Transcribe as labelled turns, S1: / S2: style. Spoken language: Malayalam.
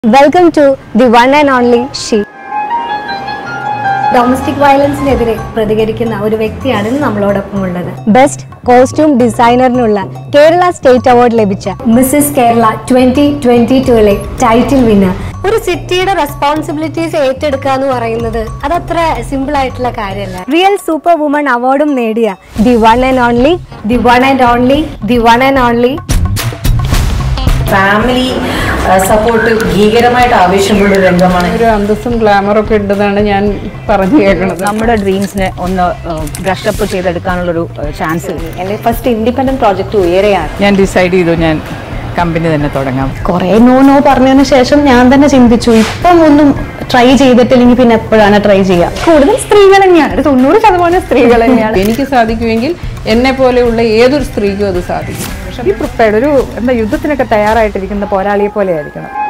S1: welcome to the one and only she domestic വയലൻസിനെതിരെ പ്രതികരിക്കുന്ന ഒരു വ്യക്തിയാണ് ഇന്ന് നമ്മളോടൊപ്പം ഉള്ളത് ബെസ്റ്റ് കോസ്റ്റ്യൂം ഡിസൈനറിനുള്ള കേരള സ്റ്റേറ്റ് അവാർഡ് ലഭിച്ച മിസ്സിസ് കേരള ട്വന്റി ട്വന്റി ടുവിലെ ടൈറ്റിൽ വിന്നർ ഒരു സിറ്റിയുടെ റെസ്പോൺസിബിലിറ്റീസ് ഏറ്റെടുക്കുക എന്ന് പറയുന്നത് അതത്ര സിമ്പിൾ ആയിട്ടുള്ള കാര്യമല്ല റിയൽ സൂപ്പർ വുമൺ അവാർഡും നേടിയ the one and only the one and only the one and only
S2: family support ഭീകരമായിട്ട് ആവശ്യമുള്ള ഒരു രംഗമാണ്
S3: ഒരു അന്തസ്സും ഗ്ലാമറൊക്കെ ഉണ്ടെന്നാണ് ഞാൻ പറഞ്ഞു കേൾക്കുന്നത്
S4: നമ്മുടെ ഡ്രീംസിനെ ഒന്ന് ബ്രഷപ്പ് ചെയ്തെടുക്കാനുള്ളൊരു ചാൻസ് എൻ്റെ ഫസ്റ്റ് ഇൻഡിപെൻഡന്റ് പ്രോജക്റ്റ് ഉയരെയാണ്
S3: ഞാൻ ഡിസൈഡ് ചെയ്തു ഞാൻ കമ്പനി തന്നെ തുടങ്ങാം
S4: കുറെ നോ നോ പറഞ്ഞതിന് ശേഷം ഞാൻ തന്നെ ചിന്തിച്ചു ഇപ്പം ഒന്നും ട്രൈ ചെയ്തിട്ടില്ലെങ്കിൽ പിന്നെ എപ്പോഴാണ് ട്രൈ ചെയ്യുക കൂടുതൽ സ്ത്രീകൾ തന്നെയാണ് ഒരു തൊണ്ണൂറ് ശതമാനം സ്ത്രീകൾ തന്നെയാണ്
S3: എനിക്ക് സാധിക്കുമെങ്കിൽ എന്നെ പോലെയുള്ള ഏതൊരു സ്ത്രീക്കും അത് സാധിക്കും
S5: ബി പ്രിപ്പയർഡ് ഒരു എന്താ യുദ്ധത്തിനൊക്കെ തയ്യാറായിട്ടിരിക്കുന്ന പോരാളിയെ പോലെ ആയിരിക്കണം